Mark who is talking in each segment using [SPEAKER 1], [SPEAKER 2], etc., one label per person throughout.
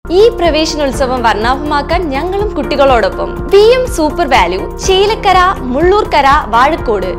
[SPEAKER 1] ഈ പ്രവേശനോത്സവം വർണ്ണാഭമാക്കാൻ ഞങ്ങളും കുട്ടികളോടൊപ്പം V M super value Chelakkara Mullurkara Vazhakode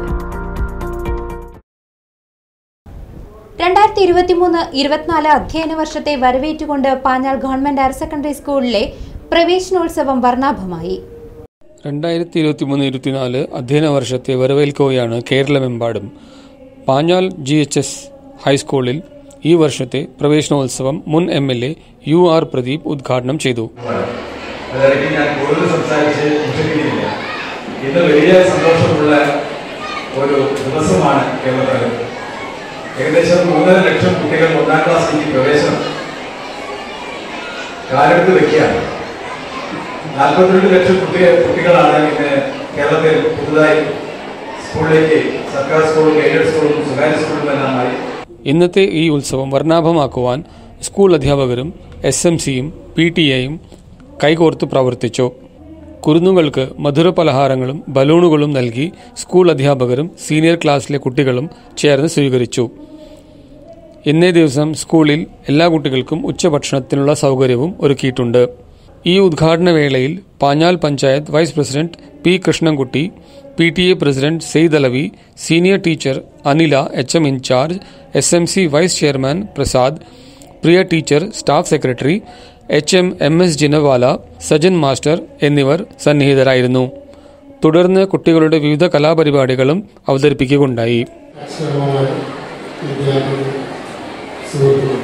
[SPEAKER 2] രണ്ടായിരത്തി ഇരുപത്തിമൂന്ന് ഇരുപത്തിനാല് അധ്യയന വർഷത്തെ വരവേറ്റുകൊണ്ട് പാഞ്ഞാൾ ഗവൺമെന്റ് ഹയർ സെക്കൻഡറി സ്കൂളിലെ പ്രവേശനോത്സവം വർണ്ണാഭമായി
[SPEAKER 3] രണ്ടായിരത്തി ഇരുപത്തി മൂന്ന് ഇരുപത്തിനാല് അധ്യയന വർഷത്തെ വരവേൽക്കുകയാണ് കേരളമെമ്പാടും പാഞ്ഞാൽ ജി എച്ച് എസ് ഹൈസ്കൂളിൽ ഈ വർഷത്തെ പ്രവേശനോത്സവം മുൻ M L A U R Pradeep ഉദ്ഘാടനം ചെയ്തു
[SPEAKER 4] അതിനിടയ്ക്ക് ഞാൻ കൂടുതൽ സംസാരിച്ച് മുഷിപ്പിക്കുന്നില്ല ഇന്ന് വലിയ സന്തോഷമുള്ള ഒരു ദിവസമാണ് കേരളത്തിൽ ഏകദേശം മൂന്നര ലക്ഷം കുട്ടികൾ ഒന്നാം ക്ലാസ്സിലേക്ക് പ്രവേശനം കാലെടുത്ത് വെക്കുകയാണ് നാൽപ്പത്തിരണ്ട് ലക്ഷം കുട്ടികൾ കുട്ടികളാണ് ഇന്ന് കേരളത്തിൽ പുതുതായി സ്കൂളിലേക്ക് സർക്കാർ സ്കൂളും എയ്ഡഡ് സ്കൂളും സ്വകാര്യ സ്കൂളും എല്ലാമായി
[SPEAKER 3] ഇന്നത്തെ ഈ ഉത്സവം വർണ്ണാഭമാക്കുവാൻ സ്കൂൾ അധ്യാപകരും എസ് എം സിയും പി ടി എയും കൈകോർത്ത് പ്രവർത്തിച്ചു കുരുന്നുകൾക്ക് മധുരപലഹാരങ്ങളും ബലൂണുകളും നൽകി സ്കൂൾ അധ്യാപകരും സീനിയർ ക്ലാസ്സിലെ കുട്ടികളും ചേർന്ന് സ്വീകരിച്ചു ഇന്നേ ദിവസം സ്കൂളിൽ എല്ലാ കുട്ടികൾക്കും ഉച്ചഭക്ഷണത്തിനുള്ള സൗകര്യവും ഒരുക്കിയിട്ടുണ്ട് ഈ ഉദ്ഘാടന വേളയിൽ Panjal panchayat vice president P Krishnankutty P T A president Sayed Alavi senior teacher Anila H M incharge S M C vice chairman Prasad Priya teacher staff secretary H M M S Jinavala Sajan master എന്നിവർ സന്നിഹിതരായിരുന്നു തുടർന്ന് കുട്ടികളുടെ വിവിധ കലാപരിപാടികളും അവതരിപ്പിക്കുകയുണ്ടായി
[SPEAKER 5] അക്ഷരമായ വിദ്യാർത്ഥി സുഹൃത്തുക്കൾ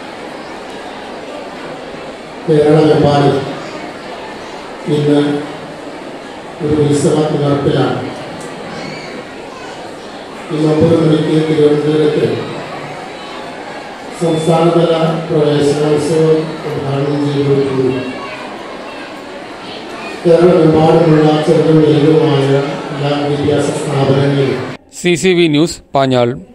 [SPEAKER 5] കേരളമെമ്പാടും ഇന്ന് ഒരു ഉത്സവ നടപ്പിലാണ് ഇന്ന് ഒമ്പത് മണിക്ക് തിരുവനന്തപുരത്ത് സംസ്ഥാനതല പ്രവേശനോത്സവം ഉദ്ഘാടനം ചെയ്തുകൊണ്ടിരിക്കുന്നു കേരളമെമ്പാടുമുള്ള ചെറുതും വലുതുമായ എല്ലാ വിദ്യാഭ്യാസ സ്ഥാപനങ്ങളിലും
[SPEAKER 3] C C V news Panjal